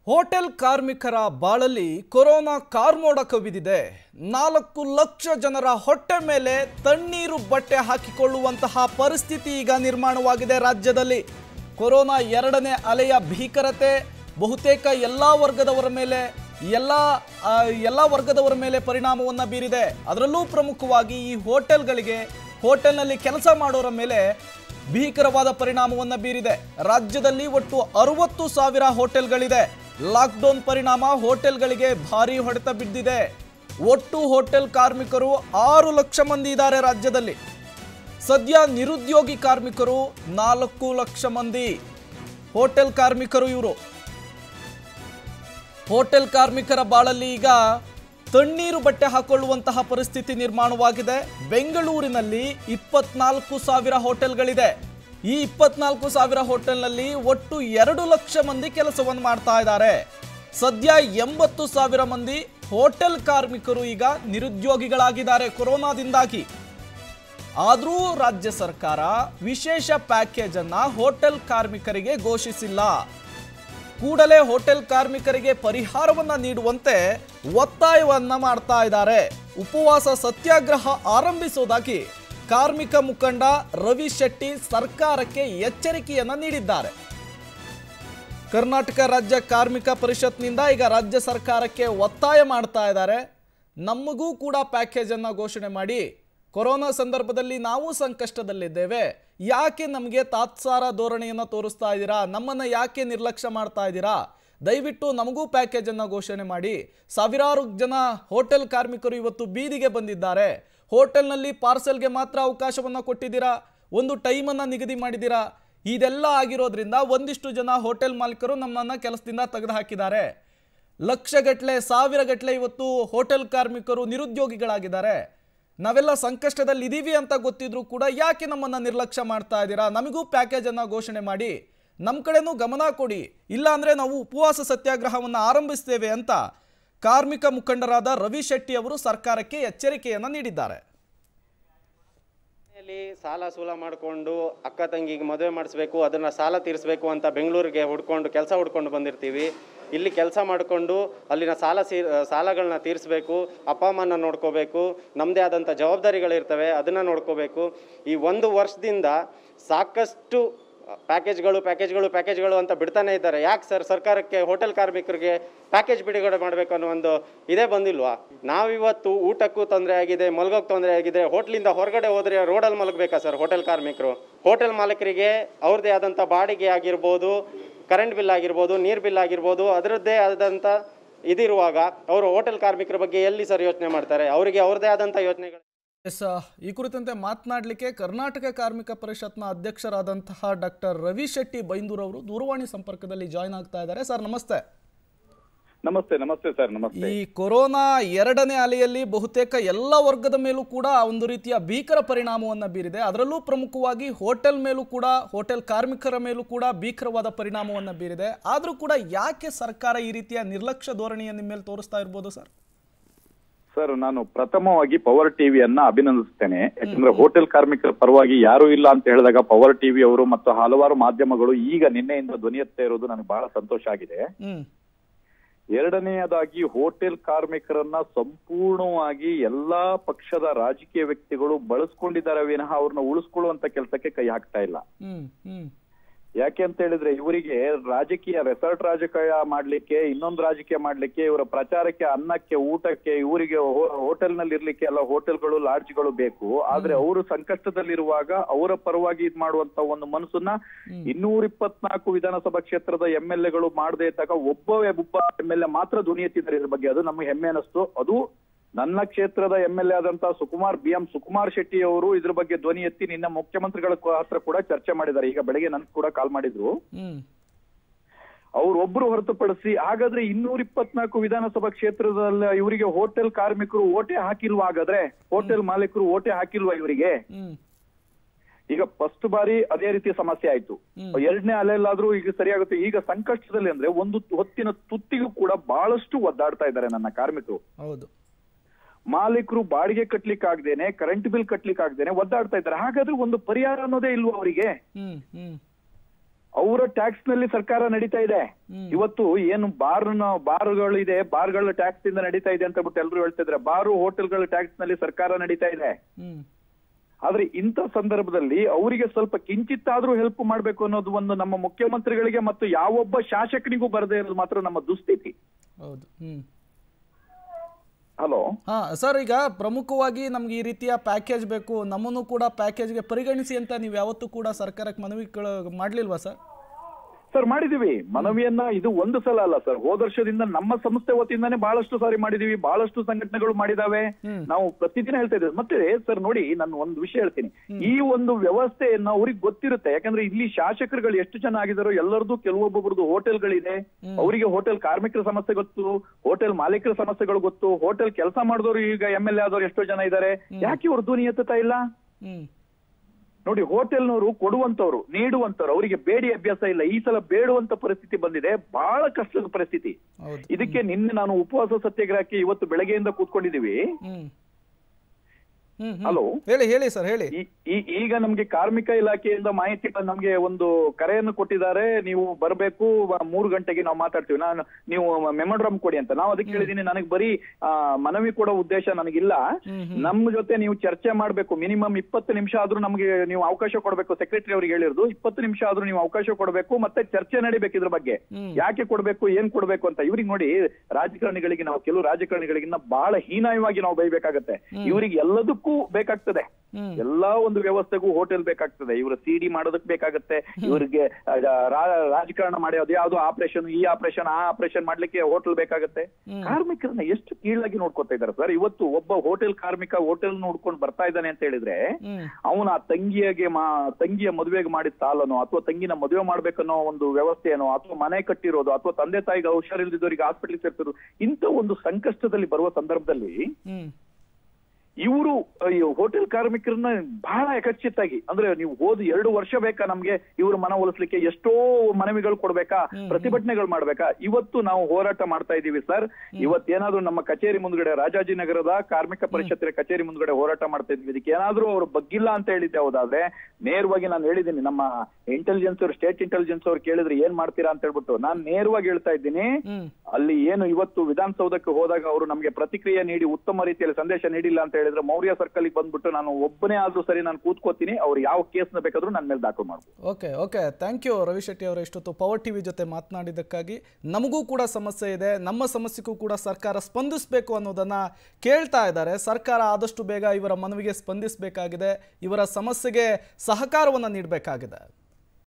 Hotel ಕಾರ್ಮಿಕರ ಬಾಳಲ್ಲಿ corona ಕಾರ್ಮೋಡ ಕವಿದಿದೆ ನಾಲ್ಕು ಲಕ್ಷ ಜನರ ಹೊಟ್ಟೆ ಮೇಲೆ ತಣ್ಣೀರು ಬಟ್ಟೆ ಹಾಕಿಕೊಳ್ಳುವಂತಹ ಪರಿಸ್ಥಿತಿ ಈಗ ನಿರ್ಮಾಣವಾಗಿದೆ ರಾಜ್ಯದಲ್ಲಿ ಕೊರೋನಾ ಎರಡನೇ ಅಲೆಯ ಭೀಕರತೆ ಬಹುತೇಕ ಎಲ್ಲ ವರ್ಗದವರ ಮೇಲೆ ಎಲ್ಲ ಆ, ಎಲ್ಲ ವರ್ಗದವರ ಮೇಲೆ ಪರಿಣಾಮವನ್ನು ಬೀರಿದೆ ಅದರಲ್ಲೂ ಪ್ರಮುಖವಾಗಿ ಈ ಹೋಟೆಲ್ಗಳಿಗೆ ಹೋಟೆಲ್ನಲ್ಲಿ ಕೆಲಸ ಮಾಡೋರ ಮೇಲೆ ಭೀಕರವಾದ ಪರಿಣಾಮವನ್ನು ಬೀರಿದೆ ರಾಜ್ಯದಲ್ಲಿ ಒಟ್ಟು ಅರವತ್ತು ಸಾವಿರ ಹೋಟೆಲ್ಗಳಿದೆ ಲಾಕ್ಡೌನ್ ಪರಿಣಾಮ ಹೋಟೆಲ್ಗಳಿಗೆ ಭಾರಿ ಹೊಡೆತ ಬಿದ್ದಿದೆ ಒಟ್ಟು ಹೋಟೆಲ್ ಕಾರ್ಮಿಕರು ಆರು ಲಕ್ಷ ಮಂದಿ ಇದ್ದಾರೆ ರಾಜ್ಯದಲ್ಲಿ ಸದ್ಯ ನಿರುದ್ಯೋಗಿ ಕಾರ್ಮಿಕರು ನಾಲ್ಕು ಲಕ್ಷ ಮಂದಿ ಹೋಟೆಲ್ ಕಾರ್ಮಿಕರು ಇವರು ಹೋಟೆಲ್ ಕಾರ್ಮಿಕರ ಬಾಳಲ್ಲಿ ಈಗ ತಣ್ಣೀರು ಬಟ್ಟೆ ಹಾಕೊಳ್ಳುವಂತಹ ಪರಿಸ್ಥಿತಿ ನಿರ್ಮಾಣವಾಗಿದೆ ಬೆಂಗಳೂರಿನಲ್ಲಿ ಇಪ್ಪತ್ನಾಲ್ಕು ಸಾವಿರ ಹೋಟೆಲ್ಗಳಿದೆ ಈ ಇಪ್ಪತ್ನಾಲ್ಕು ಸಾವಿರ ಹೋಟೆಲ್ನಲ್ಲಿ ಒಟ್ಟು ಎರಡು ಲಕ್ಷ ಮಂದಿ ಕೆಲಸವನ್ನು ಮಾಡ್ತಾ ಇದ್ದಾರೆ ಸದ್ಯ ಎಂಬತ್ತು ಸಾವಿರ ಮಂದಿ ಹೋಟೆಲ್ ಕಾರ್ಮಿಕರು ಈಗ ನಿರುದ್ಯೋಗಿಗಳಾಗಿದ್ದಾರೆ ಕೊರೋನಾದಿಂದಾಗಿ ಆದರೂ ರಾಜ್ಯ ಸರ್ಕಾರ ವಿಶೇಷ ಪ್ಯಾಕೇಜ್ ಅನ್ನ ಹೋಟೆಲ್ ಕಾರ್ಮಿಕರಿಗೆ ಘೋಷಿಸಿಲ್ಲ ಕೂಡಲೇ ಹೋಟೆಲ್ ಕಾರ್ಮಿಕರಿಗೆ ಪರಿಹಾರವನ್ನ ನೀಡುವಂತೆ ಒತ್ತಾಯವನ್ನ ಮಾಡ್ತಾ ಇದ್ದಾರೆ ಉಪವಾಸ ಸತ್ಯಾಗ್ರಹ ಆರಂಭಿಸುವುದಾಗಿ ಕಾರ್ಮಿಕ ಮುಖಂಡ ರವಿ ಶೆಟ್ಟಿ ಸರ್ಕಾರಕ್ಕೆ ಎಚ್ಚರಿಕೆಯನ್ನ ನೀಡಿದ್ದಾರೆ ಕರ್ನಾಟಕ ರಾಜ್ಯ ಕಾರ್ಮಿಕ ಪರಿಷತ್ನಿಂದ ಈಗ ರಾಜ್ಯ ಸರ್ಕಾರಕ್ಕೆ ಒತ್ತಾಯ ಮಾಡ್ತಾ ಇದ್ದಾರೆ ನಮಗೂ ಕೂಡ ಪ್ಯಾಕೇಜನ್ನು ಘೋಷಣೆ ಮಾಡಿ ಕೊರೋನಾ ಸಂದರ್ಭದಲ್ಲಿ ನಾವು ಸಂಕಷ್ಟದಲ್ಲಿದ್ದೇವೆ ಯಾಕೆ ನಮಗೆ ತಾತ್ಸಾರ ಧೋರಣೆಯನ್ನು ತೋರಿಸ್ತಾ ಇದ್ದೀರಾ ನಮ್ಮನ್ನು ಯಾಕೆ ನಿರ್ಲಕ್ಷ್ಯ ಮಾಡ್ತಾ ಇದ್ದೀರಾ ದಯವಿಟ್ಟು ನಮಗೂ ಪ್ಯಾಕೇಜನ್ನು ಘೋಷಣೆ ಮಾಡಿ ಸಾವಿರಾರು ಜನ ಹೋಟೆಲ್ ಕಾರ್ಮಿಕರು ಇವತ್ತು ಬೀದಿಗೆ ಬಂದಿದ್ದಾರೆ ಹೋಟೆಲ್ನಲ್ಲಿ ಪಾರ್ಸೆಲ್ಗೆ ಮಾತ್ರ ಅವಕಾಶವನ್ನು ಕೊಟ್ಟಿದ್ದೀರಾ ಒಂದು ಟೈಮನ್ನು ನಿಗದಿ ಮಾಡಿದ್ದೀರಾ ಇದೆಲ್ಲ ಆಗಿರೋದ್ರಿಂದ ಒಂದಿಷ್ಟು ಜನ ಹೋಟೆಲ್ ಮಾಲೀಕರು ನಮ್ಮನ್ನ ಕೆಲಸದಿಂದ ತೆಗೆದು ಹಾಕಿದ್ದಾರೆ ಲಕ್ಷಗಟ್ಟಲೆ ಸಾವಿರಗಟ್ಟಲೆ ಇವತ್ತು ಹೋಟೆಲ್ ಕಾರ್ಮಿಕರು ನಿರುದ್ಯೋಗಿಗಳಾಗಿದ್ದಾರೆ ನಾವೆಲ್ಲ ಸಂಕಷ್ಟದಲ್ಲಿ ಇದೀವಿ ಅಂತ ಗೊತ್ತಿದ್ರು ಕೂಡ ಯಾಕೆ ನಮ್ಮನ್ನ ನಿರ್ಲಕ್ಷ್ಯ ಮಾಡ್ತಾ ಇದ್ದೀರಾ ನಮಗೂ ಪ್ಯಾಕೇಜ್ ಅನ್ನ ಘೋಷಣೆ ಮಾಡಿ ನಮ್ಮ ಕಡೆನೂ ಗಮನ ಕೊಡಿ ಇಲ್ಲ ಅಂದ್ರೆ ನಾವು ಉಪವಾಸ ಸತ್ಯಾಗ್ರಹವನ್ನು ಆರಂಭಿಸ್ತೇವೆ ಅಂತ ಕಾರ್ಮಿಕ ಮುಖಂಡರಾದ ರವಿ ಶೆಟ್ಟಿ ಅವರು ಸರ್ಕಾರಕ್ಕೆ ಎಚ್ಚರಿಕೆಯನ್ನ ನೀಡಿದ್ದಾರೆ ಮನೆಯಲ್ಲಿ ಸಾಲ ಸೂಲ ಮಾಡಿಕೊಂಡು ಅಕ್ಕ ತಂಗಿಗೆ ಮದುವೆ ಮಾಡಿಸ್ಬೇಕು ಅದನ್ನು ಸಾಲ ತೀರಿಸ್ಬೇಕು ಅಂತ ಬೆಂಗಳೂರಿಗೆ ಹುಡ್ಕೊಂಡು ಕೆಲಸ ಹುಡ್ಕೊಂಡು ಬಂದಿರ್ತೀವಿ ಇಲ್ಲಿ ಕೆಲಸ ಮಾಡಿಕೊಂಡು ಅಲ್ಲಿನ ಸಾಲ ಸೀ ಸಾಲಗಳನ್ನ ತೀರಿಸ್ಬೇಕು ಅಪ್ಪ ಅಮ್ಮನ ನೋಡ್ಕೋಬೇಕು ನಮ್ಮದೇ ಆದಂಥ ಜವಾಬ್ದಾರಿಗಳಿರ್ತವೆ ಅದನ್ನು ನೋಡ್ಕೋಬೇಕು ಈ ಒಂದು ವರ್ಷದಿಂದ ಸಾಕಷ್ಟು ಪ್ಯಾಕೇಜ್ಗಳು ಪ್ಯಾಕೇಜ್ಗಳು ಪ್ಯಾಕೇಜ್ಗಳು ಅಂತ ಬಿಡ್ತಾನೆ ಇದ್ದಾರೆ ಯಾಕೆ ಸರ್ ಸರ್ಕಾರಕ್ಕೆ ಹೋಟೆಲ್ ಕಾರ್ಮಿಕರಿಗೆ ಪ್ಯಾಕೇಜ್ ಬಿಡುಗಡೆ ಮಾಡಬೇಕು ಅನ್ನೋ ಒಂದು ಇದೇ ಬಂದಿಲ್ವಾ ನಾವಿವತ್ತು ಊಟಕ್ಕೂ ತೊಂದರೆ ಆಗಿದೆ ಮಲ್ಗೋಕ್ಕೆ ತೊಂದರೆ ಆಗಿದೆ ಹೋಟ್ಲಿಂದ ಹೊರಗಡೆ ಹೋದರೆ ರೋಡಲ್ಲಿ ಮಲಗಬೇಕಾ ಸರ್ ಹೋಟೆಲ್ ಕಾರ್ಮಿಕರು ಹೋಟೆಲ್ ಮಾಲೀಕರಿಗೆ ಅವ್ರದ್ದೇ ಆದಂಥ ಬಾಡಿಗೆ ಆಗಿರ್ಬೋದು ಕರೆಂಟ್ ಬಿಲ್ ಆಗಿರ್ಬೋದು ನೀರು ಬಿಲ್ ಆಗಿರ್ಬೋದು ಅದರದ್ದೇ ಆದಂಥ ಇದಿರುವಾಗ ಅವರು ಹೋಟೆಲ್ ಕಾರ್ಮಿಕರ ಬಗ್ಗೆ ಎಲ್ಲಿ ಸರ್ ಯೋಚನೆ ಮಾಡ್ತಾರೆ ಅವರಿಗೆ ಅವ್ರದ್ದೇ ಆದಂಥ ಯೋಚನೆಗಳು ಎಸ್ ಈ ಕುರಿತಂತೆ ಮಾತನಾಡಲಿಕ್ಕೆ ಕರ್ನಾಟಕ ಕಾರ್ಮಿಕ ಪರಿಷತ್ನ ಅಧ್ಯಕ್ಷರಾದಂತಹ ಡಾಕ್ಟರ್ ರವಿ ಶೆಟ್ಟಿ ಬೈಂದೂರ್ ಅವರು ದೂರವಾಣಿ ಸಂಪರ್ಕದಲ್ಲಿ ಜಾಯ್ನ್ ಆಗ್ತಾ ಇದ್ದಾರೆ ಸರ್ ನಮಸ್ತೆ ನಮಸ್ತೆ ನಮಸ್ತೆ ಸರ್ ನಮಸ್ತೆ ಈ ಕೊರೋನಾ ಎರಡನೇ ಅಲೆಯಲ್ಲಿ ಬಹುತೇಕ ಎಲ್ಲ ವರ್ಗದ ಮೇಲೂ ಕೂಡ ಒಂದು ರೀತಿಯ ಭೀಕರ ಪರಿಣಾಮವನ್ನು ಬೀರಿದೆ ಅದರಲ್ಲೂ ಪ್ರಮುಖವಾಗಿ ಹೋಟೆಲ್ ಮೇಲೂ ಕೂಡ ಹೋಟೆಲ್ ಕಾರ್ಮಿಕರ ಮೇಲೂ ಕೂಡ ಭೀಕರವಾದ ಪರಿಣಾಮವನ್ನು ಬೀರಿದೆ ಆದರೂ ಕೂಡ ಯಾಕೆ ಸರ್ಕಾರ ಈ ರೀತಿಯ ನಿರ್ಲಕ್ಷ್ಯ ಧೋರಣೆಯ ನಿಮ್ಮ ಮೇಲೆ ತೋರಿಸ್ತಾ ಇರ್ಬೋದು ಸರ್ ಸರ್ ನಾನು ಪ್ರಥಮವಾಗಿ ಪವರ್ ಟಿವಿಯನ್ನ ಅಭಿನಂದಿಸ್ತೇನೆ ಯಾಕಂದ್ರೆ ಹೋಟೆಲ್ ಕಾರ್ಮಿಕರ ಪರವಾಗಿ ಯಾರು ಇಲ್ಲ ಅಂತ ಹೇಳಿದಾಗ ಪವರ್ ಟಿವಿ ಅವರು ಮತ್ತು ಹಲವಾರು ಮಾಧ್ಯಮಗಳು ಈಗ ನಿನ್ನೆಯಿಂದ ಧ್ವನಿ ಎತ್ತಾ ಇರೋದು ನನಗೆ ಬಹಳ ಸಂತೋಷ ಆಗಿದೆ ಹ್ಮ್ ಎರಡನೆಯದಾಗಿ ಹೋಟೆಲ್ ಕಾರ್ಮಿಕರನ್ನ ಸಂಪೂರ್ಣವಾಗಿ ಎಲ್ಲಾ ಪಕ್ಷದ ರಾಜಕೀಯ ವ್ಯಕ್ತಿಗಳು ಬಳಸ್ಕೊಂಡಿದ್ದಾರೆ ವಿನಃ ಅವ್ರನ್ನ ಉಳಿಸ್ಕೊಳ್ಳುವಂತ ಕೆಲಸಕ್ಕೆ ಕೈ ಹಾಕ್ತಾ ಇಲ್ಲ ಹ್ಮ್ ಹ್ಮ್ ಯಾಕೆ ಅಂತ ಹೇಳಿದ್ರೆ ಇವರಿಗೆ ರಾಜಕೀಯ ರೆಸಾರ್ಟ್ ರಾಜಕೀಯ ಮಾಡ್ಲಿಕ್ಕೆ ಇನ್ನೊಂದು ರಾಜಕೀಯ ಮಾಡ್ಲಿಕ್ಕೆ ಇವರ ಪ್ರಚಾರಕ್ಕೆ ಅನ್ನಕ್ಕೆ ಊಟಕ್ಕೆ ಇವರಿಗೆ ಹೋಟೆಲ್ ನಲ್ಲಿ ಇರ್ಲಿಕ್ಕೆ ಎಲ್ಲ ಹೋಟೆಲ್ಗಳು ಲಾಡ್ಜ್ಗಳು ಬೇಕು ಆದ್ರೆ ಅವರು ಸಂಕಷ್ಟದಲ್ಲಿರುವಾಗ ಅವರ ಪರವಾಗಿ ಇದ್ ಮಾಡುವಂತ ಒಂದು ಮನಸ್ಸನ್ನ ಇನ್ನೂರ ಇಪ್ಪತ್ನಾಲ್ಕು ವಿಧಾನಸಭಾ ಕ್ಷೇತ್ರದ ಎಂ ಎಲ್ ಎಗಳು ಮಾಡದೇ ಇದ್ದಾಗ ಒಬ್ಬ ಒಬ್ಬ ಎಂ ಎಲ್ ಎ ಮಾತ್ರ ಧ್ವನಿ ಎತ್ತಿದ್ದಾರೆ ಇದ್ರ ಬಗ್ಗೆ ಅದು ನಮ್ಗೆ ಹೆಮ್ಮೆ ಅನಿಸ್ತು ಅದು ನನ್ನ ಕ್ಷೇತ್ರದ ಎಂ ಎಲ್ ಎ ಆದಂತ ಸುಕುಮಾರ್ ಬಿ ಎಂ ಸುಕುಮಾರ್ ಶೆಟ್ಟಿ ಅವರು ಇದ್ರ ಬಗ್ಗೆ ಧ್ವನಿ ಎತ್ತಿ ನಿನ್ನ ಮುಖ್ಯಮಂತ್ರಿಗಳ ಹತ್ರ ಕೂಡ ಚರ್ಚೆ ಮಾಡಿದ್ದಾರೆ ಈಗ ಬೆಳಗ್ಗೆ ನನ್ ಕೂಡ ಕಾಲ್ ಮಾಡಿದ್ರು ಹ್ಮ್ ಅವ್ರೊಬ್ರು ಹೊರತುಪಡಿಸಿ ಹಾಗಾದ್ರೆ ಇನ್ನೂರ ಇಪ್ಪತ್ನಾಲ್ಕು ವಿಧಾನಸಭಾ ಕ್ಷೇತ್ರದಲ್ಲಿ ಇವರಿಗೆ ಹೋಟೆಲ್ ಕಾರ್ಮಿಕರು ಓಟೆ ಹಾಕಿಲ್ವಾ ಹಾಗಾದ್ರೆ ಹೋಟೆಲ್ ಮಾಲೀಕರು ಓಟೆ ಹಾಕಿಲ್ವಾ ಇವರಿಗೆ ಹ್ಮ್ ಈಗ ಫಸ್ಟ್ ಬಾರಿ ಅದೇ ರೀತಿಯ ಸಮಸ್ಯೆ ಆಯ್ತು ಹ್ಮ್. ಎರಡನೇ ಅಲೆಯಲ್ಲಾದ್ರೂ ಈಗ ಸರಿಯಾಗುತ್ತೆ ಈಗ ಸಂಕಷ್ಟದಲ್ಲಿ ಅಂದ್ರೆ ಒಂದು ಹೊತ್ತಿನ ತುತ್ತಿಗೂ ಕೂಡ ಬಹಳಷ್ಟು ಒದ್ದಾಡ್ತಾ ಇದ್ದಾರೆ ನನ್ನ ಕಾರ್ಮಿಕರು ಹೌದು ಮಾಲೀಕರು ಬಾಡಿಗೆ ಕಟ್ಲಿಕ್ಕೆ ಆಗ್ದೇನೆ ಕರೆಂಟ್ ಬಿಲ್ ಕಟ್ಲಿಕ್ಕೆ ಆಗ್ದೇನೆ ಒದ್ದಾಡ್ತಾ ಇದ್ದಾರೆ ಹಾಗಾದ್ರೆ ಒಂದು ಪರಿಹಾರ ಅನ್ನೋದೇ ಇಲ್ವಾ ಅವರಿಗೆ ಹ್ಮ್ ಹ್ಮ್ ಅವರ ಟ್ಯಾಕ್ಸ್ ನಲ್ಲಿ ಸರ್ಕಾರ ನಡೀತಾ ಇದೆ ಹ್ಮ್. ಇವತ್ತು ಏನು ಬಾರ್ ಬಾರ್ಗಳು ಇದೆ ಬಾರ್ಗಳ ಟ್ಯಾಕ್ಸ್ ಇಂದ ನಡೀತಾ ಇದೆ ಅಂತ ಬಿಟ್ಟು ಎಲ್ಲರೂ ಹೇಳ್ತಿದ್ರೆ ಬಾರು ಹೋಟೆಲ್ಗಳ ಟ್ಯಾಕ್ಸ್ ನಲ್ಲಿ ಸರ್ಕಾರ ನಡೀತಾ ಇದೆ ಹ್ಮ್ ಆದ್ರೆ ಇಂಥ ಸಂದರ್ಭದಲ್ಲಿ ಅವರಿಗೆ ಸ್ವಲ್ಪ ಕಿಂಚಿತ್ತಾದ್ರೂ ಹೆಲ್ಪ್ ಮಾಡ್ಬೇಕು ಅನ್ನೋದು ಒಂದು ನಮ್ಮ ಮುಖ್ಯಮಂತ್ರಿಗಳಿಗೆ ಮತ್ತು ಯಾವೊಬ್ಬ ಶಾಸಕನಿಗೂ ಬರದೇ ಇರೋದು ಮಾತ್ರ ನಮ್ಮ ದುಸ್ಥಿತಿ ಹೌದು ಹ್ಮ್ ಹಲೋ ಹಾ ಸರ್ ಈಗ ಪ್ರಮುಖವಾಗಿ ನಮ್ಗೆ ಈ ರೀತಿಯ ಪ್ಯಾಕೇಜ್ ಬೇಕು ನಮ್ಮನ್ನು ಕೂಡ ಪ್ಯಾಕೇಜ್ಗೆ ಪರಿಗಣಿಸಿ ಅಂತ ನೀವು ಯಾವತ್ತೂ ಕೂಡ ಸರ್ಕಾರಕ್ಕೆ ಮನವಿ ಮಾಡ್ಲಿಲ್ವಾ ಸರ್ ಸರ್ ಮಾಡಿದೀವಿ ಮನವಿಯನ್ನ ಇದು ಒಂದು ಸಲ ಅಲ್ಲ ಸರ್ ಹೋದ ವರ್ಷದಿಂದ ನಮ್ಮ ಸಂಸ್ಥೆ ವತಿಯಿಂದಾನೇ ಬಹಳಷ್ಟು ಸಾರಿ ಮಾಡಿದೀವಿ ಬಹಳಷ್ಟು ಸಂಘಟನೆಗಳು ಮಾಡಿದಾವೆ ಹ್ಮ್. ನಾವು ಪ್ರತಿದಿನ ಹೇಳ್ತಾ ಇದ್ದೇವೆ ಮತ್ತೆ ಸರ್ ನೋಡಿ ನಾನು ಒಂದು ವಿಷಯ ಹೇಳ್ತೀನಿ ಈ ಒಂದು ವ್ಯವಸ್ಥೆಯನ್ನ ಅವ್ರಿಗೆ ಗೊತ್ತಿರುತ್ತೆ ಯಾಕಂದ್ರೆ ಇಲ್ಲಿ ಶಾಸಕರುಗಳು ಎಷ್ಟು ಜನ ಆಗಿದಾರೋ ಎಲ್ಲರದು ಕೆಲವೊಬ್ಬೊಬ್ರದ್ದು ಹೋಟೆಲ್ಗಳಿದೆ ಅವರಿಗೆ ಹೋಟೆಲ್ ಕಾರ್ಮಿಕರ ಸಮಸ್ಯೆ ಗೊತ್ತು ಹೋಟೆಲ್ ಮಾಲೀಕರ ಸಮಸ್ಯೆಗಳು ಗೊತ್ತು ಹೋಟೆಲ್ ಕೆಲಸ ಮಾಡಿದವರು ಈಗ ಎಂ ಎಲ್ ಎ ಆದವ್ರು ಎಷ್ಟೋ ಜನ ಇದ್ದಾರೆ ಯಾಕೆ ಇವ್ರು ಧ್ವನಿ ಎತ್ತುತ್ತಾ ಇಲ್ಲ ಹ್ಮ್ ನೋಡಿ ಹೋಟೆಲ್ನವರು ಕೊಡುವಂತವ್ರು ನೀಡುವಂತವ್ರು ಅವರಿಗೆ ಬೇಡಿ ಅಭ್ಯಾಸ ಇಲ್ಲ ಈ ಸಲ ಬೇಡುವಂತ ಪರಿಸ್ಥಿತಿ ಬಂದಿದೆ ಬಹಳ ಕಷ್ಟದ ಪರಿಸ್ಥಿತಿ ಹೌದು ಇದಕ್ಕೆ ನಿನ್ನೆ ನಾನು ಉಪವಾಸ ಸತ್ಯಾಗ್ರಹಕ್ಕೆ ಇವತ್ತು ಬೆಳಗ್ಗೆಯಿಂದ ಕೂತ್ಕೊಂಡಿದೀವಿ ಹ್ಮ್ ಹ್ಮ್ ಹ್ಮ್. ಹಲೋ ಹೇಳಿ ಹೇಳಿ ಸರ್ ಹೇಳಿ ಈ- ಈ- ಈಗ ನಮ್ಗೆ ಕಾರ್ಮಿಕ ಇಲಾಖೆಯಿಂದ ಮಾಹಿತಿ ನಮ್ಗೆ ಒಂದು ಕರೆಯನ್ನು ಕೊಟ್ಟಿದ್ದಾರೆ ನೀವು ಬರಬೇಕು ಮೂರು ಗಂಟೆಗೆ ನಾವು ಮಾತಾಡ್ತೀವಿ ನಾನು ನೀವು ಮೆಮೊಡ್ರಮ್ ಕೊಡಿ ಅಂತ ನಾವು ಅದಕ್ಕೆ ಹೇಳಿದೀನಿ ನನಗೆ ಬರೀ ಆ, ಮನವಿ ಕೊಡೋ ಉದ್ದೇಶ ನನಗಿಲ್ಲ ನಮ್ಮ ಜೊತೆ ನೀವು ಚರ್ಚೆ ಮಾಡ್ಬೇಕು ಮಿನಿಮಮ್ ಇಪ್ಪತ್ತು ನಿಮಿಷ ಆದ್ರೂ ನಮ್ಗೆ ನೀವು ಅವಕಾಶ ಕೊಡಬೇಕು ಸೆಕ್ರೆಟರಿ ಅವ್ರಿಗೆ ಹೇಳಿರೋದು ಇಪ್ಪತ್ತು ನಿಮಿಷ ಆದ್ರೂ ನೀವು ಅವಕಾಶ ಕೊಡಬೇಕು ಮತ್ತೆ ಚರ್ಚೆ ನಡಿಬೇಕು ಇದ್ರ ಬಗ್ಗೆ ಹ್ಮ್. ಯಾಕೆ ಕೊಡ್ಬೇಕು ಏನ್ ಕೊಡ್ಬೇಕು ಅಂತ ಇವ್ರಿಗೆ ನೋಡಿ ರಾಜಕಾರಣಿಗಳಿಗೆ ನಾವು ಕೆಲವು ರಾಜಕಾರಣಿಗಳಿಗಿನ್ನ ಬಹಳ ಹೀನಾಯವಾಗಿ ನಾವು ಬೈಬೇಕಾಗತ್ತೆ ಇವ್ರಿಗೆ ಎಲ್ಲದಕ್ಕೂ ಬೇಕಾಗ್ತದೆ ಹ್ಮ್ ಎಲ್ಲಾ ಒಂದು ವ್ಯವಸ್ಥೆಗೂ ಹೋಟೆಲ್ ಬೇಕಾಗ್ತದೆ ಇವ್ರ ಸಿ ಡಿ ಮಾಡೋದಕ್ ಬೇಕಾಗತ್ತೆ ಇವ್ರಿಗೆ ಆ, ರಾ- ರಾಜಕಾರಣ ಮಾಡಿ ಅದು ಯಾವ್ದೋ ಆಪರೇಷನ್ ಈ ಆಪರೇಷನ್ ಆ ಆಪರೇಷನ್ ಮಾಡ್ಲಿಕ್ಕೆ ಹೋಟೆಲ್ ಬೇಕಾಗತ್ತೆ ಕಾರ್ಮಿಕರನ್ನ ಎಷ್ಟು ಕೀಳಾಗಿ ನೋಡ್ಕೊತಾ ಇದ್ದಾರೆ ಸರ್ ಇವತ್ತು ಒಬ್ಬ ಹೋಟೆಲ್ ಕಾರ್ಮಿಕ ಹೋಟೆಲ್ ನೋಡ್ಕೊಂಡು ಬರ್ತಾ ಇದ್ದಾನೆ ಅಂತ ಹೇಳಿದ್ರೆ ಹ್ಮ್ ಅವನ ಆ ತಂಗಿಯಗೆ ಮಾ ತಂಗಿಯ ಮದುವೆಗೆ ಮಾಡಿದ ಸಾಲನೋ ಅಥವಾ ತಂಗಿನ ಮದುವೆ ಮಾಡ್ಬೇಕನ್ನೋ ಒಂದು ವ್ಯವಸ್ಥೆನೋ ಅಥವಾ ಮನೆ ಕಟ್ಟಿರೋದು ಅಥವಾ ತಂದೆ ತಾಯಿಗೆ ಹುಷಾರಿಲ್ದಿದ್ದವರಿಗೆ ಹಾಸ್ಪಿಟಲ್ ಸೇರ್ತಿರೋದು ಇಂಥ ಒಂದು ಸಂಕಷ್ಟದಲ್ಲಿ ಬರುವ ಸಂದರ್ಭದಲ್ಲಿ ಹ್ಮ್ ಇವರು ಹೋಟೆಲ್ ಕಾರ್ಮಿಕರನ್ನ ಬಹಳ ಎಕಚ್ಚಿತ್ತಾಗಿ ಅಂದ್ರೆ ನೀವು ಹೋದ್ ಎರಡು ವರ್ಷ ಬೇಕಾ ನಮ್ಗೆ ಇವ್ರ ಮನ ಒಲಿಸ್ಲಿಕ್ಕೆ ಎಷ್ಟೋ ಮನವಿಗಳು ಕೊಡ್ಬೇಕಾ ಪ್ರತಿಭಟನೆಗಳು ಮಾಡ್ಬೇಕಾ ಇವತ್ತು ನಾವು ಹೋರಾಟ ಮಾಡ್ತಾ ಇದೀವಿ ಸರ್ ಇವತ್ತೇನಾದ್ರೂ ನಮ್ಮ ಕಚೇರಿ ಮುಂದ್ಗಡೆ ರಾಜಾಜಿನಗರದ ಕಾರ್ಮಿಕ ಪರಿಷತ್ತಿನ ಕಚೇರಿ ಮುಂದ್ಗಡೆ ಹೋರಾಟ ಮಾಡ್ತಾ ಇದ್ವಿ ಇದಕ್ಕೆ ಏನಾದ್ರೂ ಅವ್ರು ಬಗ್ಗಿಲ್ಲ ಅಂತ ಹೇಳಿದ್ದೆ ಹೌದಾದ್ರೆ ನೇರವಾಗಿ ನಾನು ಹೇಳಿದ್ದೀನಿ ನಮ್ಮ ಇಂಟೆಲಿಜೆನ್ಸ್ ಅವ್ರು ಸ್ಟೇಟ್ ಇಂಟೆಲಿಜೆನ್ಸ್ ಅವ್ರು ಕೇಳಿದ್ರೆ ಏನ್ ಮಾಡ್ತೀರಾ ಅಂತ ಹೇಳ್ಬಿಟ್ಟು ನಾನ್ ನೇರವಾಗಿ ಹೇಳ್ತಾ ಇದ್ದೀನಿ ಹ್ಮ್ ಅಲ್ಲಿ ಏನು ಇವತ್ತು ವಿಧಾನಸೌಧಕ್ಕೆ ಹೋದಾಗ ಅವರು ನಮಗೆ ಪ್ರತಿಕ್ರಿಯೆ ನೀಡಿ ಉತ್ತಮ ರೀತಿಯಲ್ಲಿ ಸಂದೇಶ ನೀಡಿಲ್ಲ ಅಂತ ಹೇಳಿದ್ರೆ ಮೌರ್ಯ ಸರ್ಕಲ್ ಬಂದ್ಬಿಟ್ಟು ನಾನು ಒಬ್ಬನೇ ಆದ್ರೂ ಸರಿ ನಾನು ಕೂತ್ಕೋತೀನಿ ಅವ್ರು ಯಾವ ಕೇಸ್ನ ಬೇಕಾದ್ರೂ ನನ್ನ ಮೇಲೆ ದಾಖಲು ಮಾಡ್ಬೋದು okay okay thank you Ravi Shetty ಅವರ ಇಷ್ಟೊತ್ತು ಪವರ್ ಟಿವಿ ಜೊತೆ ಮಾತನಾಡಿದ್ದಕ್ಕಾಗಿ ನಮಗೂ ಕೂಡ ಸಮಸ್ಯೆ ಇದೆ ನಮ್ಮ ಸಮಸ್ಯೆಗೂ ಕೂಡ ಸರ್ಕಾರ ಸ್ಪಂದಿಸಬೇಕು ಅನ್ನೋದನ್ನ ಕೇಳ್ತಾ ಇದ್ದಾರೆ ಸರ್ಕಾರ ಆದಷ್ಟು ಬೇಗ ಇವರ ಮನವಿಗೆ ಸ್ಪಂದಿಸಬೇಕಾಗಿದೆ ಇವರ ಸಮಸ್ಯೆಗೆ ಸಹಕಾರವನ್ನು ನೀಡಬೇಕಾಗಿದೆ